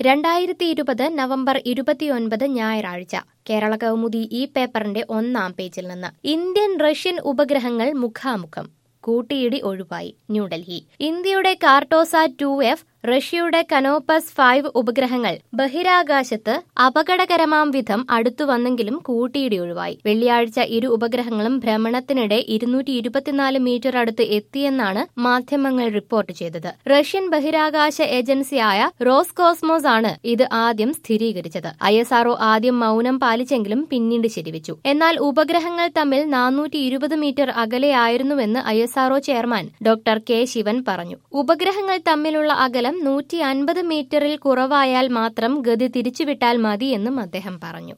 രണ്ടായിരത്തി ഇരുപത് നവംബർ ഇരുപത്തിയൊൻപത് ഞായറാഴ്ച കേരള കൗമുദി ഈ പേപ്പറിന്റെ ഒന്നാം പേജിൽ നിന്ന് ഇന്ത്യൻ റഷ്യൻ ഉപഗ്രഹങ്ങൾ മുഖാമുഖം കൂട്ടിയിടി ഒഴിവായി ന്യൂഡൽഹി ഇന്ത്യയുടെ കാർട്ടോസാറ്റ് ടു എഫ് റഷ്യയുടെ കനോപ്പസ് ഫൈവ് ഉപഗ്രഹങ്ങൾ ബഹിരാകാശത്ത് അപകടകരമാം വിധം അടുത്തു വന്നെങ്കിലും കൂട്ടിയിടി ഒഴിവായി വെള്ളിയാഴ്ച ഇരു ഉപഗ്രഹങ്ങളും ഭ്രമണത്തിനിടെ ഇരുന്നൂറ്റി ഇരുപത്തിനാല് മീറ്റർ അടുത്ത് എത്തിയെന്നാണ് മാധ്യമങ്ങൾ റിപ്പോർട്ട് ചെയ്തത് റഷ്യൻ ബഹിരാകാശ ഏജൻസിയായ റോസ്കോസ്മോസ് ആണ് ഇത് ആദ്യം സ്ഥിരീകരിച്ചത് ഐ എസ് ആർഒ ആദ്യം മൗനം പാലിച്ചെങ്കിലും പിന്നീട് ശരിവച്ചു എന്നാൽ ഉപഗ്രഹങ്ങൾ തമ്മിൽ നാനൂറ്റി ഇരുപത് മീറ്റർ അകലെയായിരുന്നുവെന്ന് I S R O chairman doctor K Sivan പറഞ്ഞു ഉപഗ്രഹങ്ങൾ തമ്മിലുള്ള അകലം നൂറ്റി അൻപത് മീറ്ററിൽ കുറവായാൽ മാത്രം ഗതി തിരിച്ചുവിട്ടാൽ മതിയെന്നും അദ്ദേഹം പറഞ്ഞു